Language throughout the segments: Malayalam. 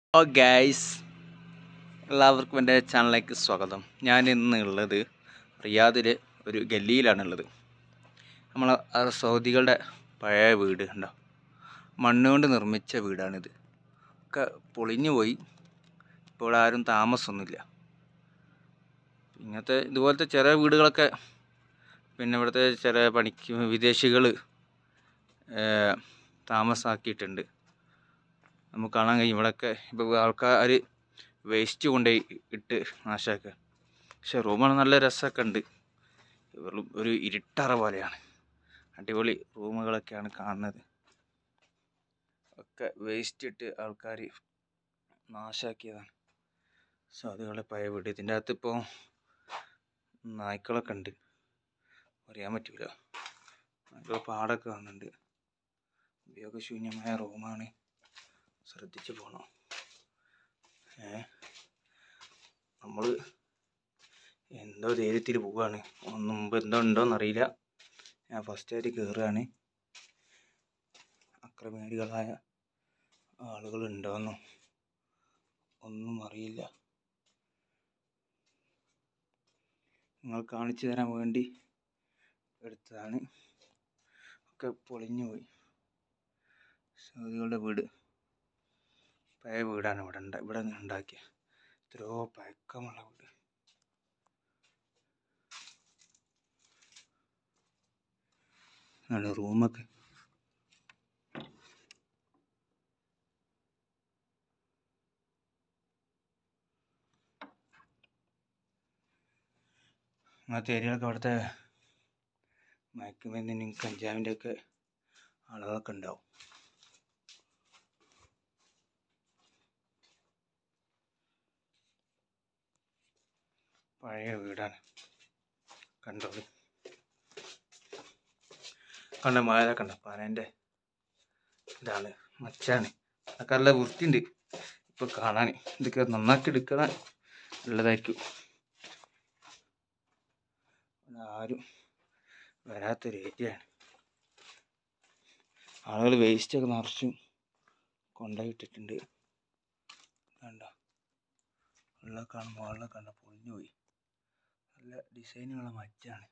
ഓ ഗൈസ് എല്ലാവർക്കും എൻ്റെ ചാനലിലേക്ക് സ്വാഗതം ഞാൻ ഇന്ന് ഉള്ളത് റിയാദിലെ ഒരു ഗല്ലിയിലാണുള്ളത് നമ്മൾ സൗദികളുടെ പഴയ വീട് ഉണ്ടോ മണ്ണുകൊണ്ട് നിർമ്മിച്ച വീടാണിത് ഒക്കെ പൊളിഞ്ഞു പോയി ഇപ്പോൾ ആരും താമസമൊന്നുമില്ല ഇങ്ങനത്തെ ഇതുപോലത്തെ ചെറിയ വീടുകളൊക്കെ പിന്നെ ഇവിടുത്തെ ചില പണിക്ക് വിദേശികൾ താമസാക്കിയിട്ടുണ്ട് നമുക്ക് കാണാൻ കഴിയും ഇവിടെയൊക്കെ ഇപ്പോൾ ആൾക്കാർ വേസ്റ്റ് കൊണ്ടുപോയി ഇട്ട് നാശാക്കുക പക്ഷെ റൂമാണ് നല്ല രസമൊക്കെ ഉണ്ട് വെറും ഒരു ഇരുട്ടറ പോലെയാണ് അടിപൊളി റൂമുകളൊക്കെയാണ് കാണുന്നത് ഒക്കെ വേസ്റ്റ് ഇട്ട് ആൾക്കാർ നാശാക്കിയതാണ് സോ അതുകളെ പഴയ വീട് ഇതിൻ്റെ അകത്ത് ഇപ്പോൾ നായ്ക്കളൊക്കെ ഉണ്ട് അറിയാൻ പറ്റൂല നായ്ക്കളെ പാടൊക്കെ കാണുന്നുണ്ട് ഉപയോഗശൂന്യമായ റൂമാണ് ശ്രദ്ധിച്ച് പോകണം ഏ നമ്മൾ എന്തോ ധൈര്യത്തിൽ പോവുകയാണ് ഒന്നും മുമ്പ് എന്തോ ഉണ്ടോയെന്നറിയില്ല ഞാൻ ഫസ്റ്റ് ആയിട്ട് കയറുകയാണ് അക്രമേടികളായ ആളുകൾ ഉണ്ടോയെന്നോ ഒന്നും അറിയില്ല നിങ്ങൾ കാണിച്ചു തരാൻ വേണ്ടി എടുത്തതാണ് ഒക്കെ പൊളിഞ്ഞു പോയി സൗദികളുടെ വീട് പഴയ വീടാണ് ഇവിടെ ഉണ്ടാ ഇവിടെ ഉണ്ടാക്കിയ എത്രയോ പഴക്കമുള്ള വീട് ആണ് റൂമൊക്കെ അങ്ങനത്തെ ഏരിയകളൊക്കെ അവിടുത്തെ മയക്കുമരുന്നിനും കഞ്ചാവിൻ്റെ ഒക്കെ ആളുകളൊക്കെ ഉണ്ടാവും പഴയ വീടാണ് കണ്ടത് കണ്ട മഴ കണ്ട പനേൻ്റെ ഇതാണ് മച്ചാണ് അതൊക്കെ നല്ല വൃത്തിയുണ്ട് ഇപ്പൊ കാണാൻ ഇതൊക്കെ നന്നാക്കി എടുക്കാൻ ഉള്ളതായിരിക്കും ആരും വരാത്തൊരു ഏരിയയാണ് ആളുകൾ വേസ്റ്റൊക്കെ നിറച്ചും കൊണ്ടുപോയിട്ടിട്ടുണ്ട് കണ്ട ഉള്ള കാണുമ്പോൾ വെള്ളം കണ്ട പൊളിഞ്ഞു പോയി നല്ല ഡിസൈനുള്ള മച്ചാണ്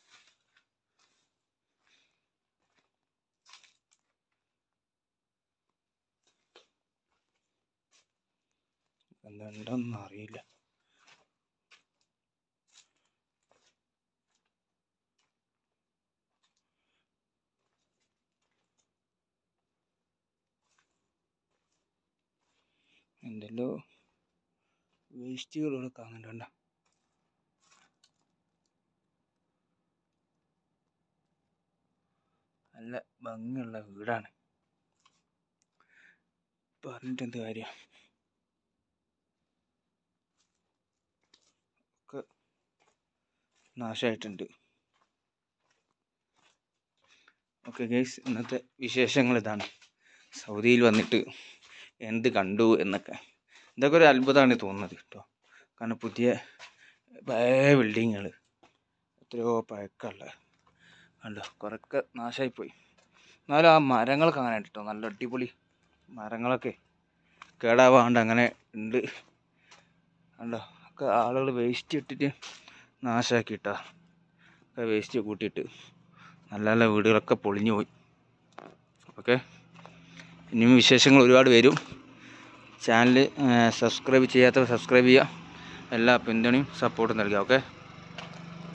എന്തുണ്ടെന്ന് അറിയില്ല എന്തെല്ലോ വേസ്റ്റുകളിവിടെ കാണുന്നുണ്ട് നല്ല ഭംഗിയുള്ള വീടാണ് പറഞ്ഞിട്ട് എന്ത് കാര്യം ഒക്കെ നാശമായിട്ടുണ്ട് ഓക്കെ ഗൈസ് ഇന്നത്തെ വിശേഷങ്ങൾ ഇതാണ് സൗദിയിൽ വന്നിട്ട് എന്ത് കണ്ടു എന്നൊക്കെ ഇതൊക്കെ ഒരു അത്ഭുതമാണ് തോന്നുന്നത് കേട്ടോ കാരണം പുതിയ പഴയ ബിൽഡിങ്ങുകൾ എത്രയോ പഴക്കമുള്ള കണ്ടോ കുറേയൊക്കെ നാശമായിപ്പോയി എന്നാലും ആ മരങ്ങൾ കാണാൻ കേട്ടോ നല്ല അടിപൊളി മരങ്ങളൊക്കെ കേടാവാണ്ട് അങ്ങനെ ഉണ്ട് കണ്ടോ ഒക്കെ ആളുകൾ വേസ്റ്റ് ഇട്ടിട്ട് നാശാക്കിയിട്ടാ ഒക്കെ വേസ്റ്റ് കൂട്ടിയിട്ട് നല്ല നല്ല വീടുകളൊക്കെ പൊളിഞ്ഞു പോയി ഓക്കെ ഇനിയും വിശേഷങ്ങൾ ഒരുപാട് വരും ചാനൽ സബ്സ്ക്രൈബ് ചെയ്യാത്തവർ സബ്സ്ക്രൈബ് ചെയ്യുക എല്ലാ പിന്തുണയും സപ്പോർട്ടും നൽകുക ഓക്കെ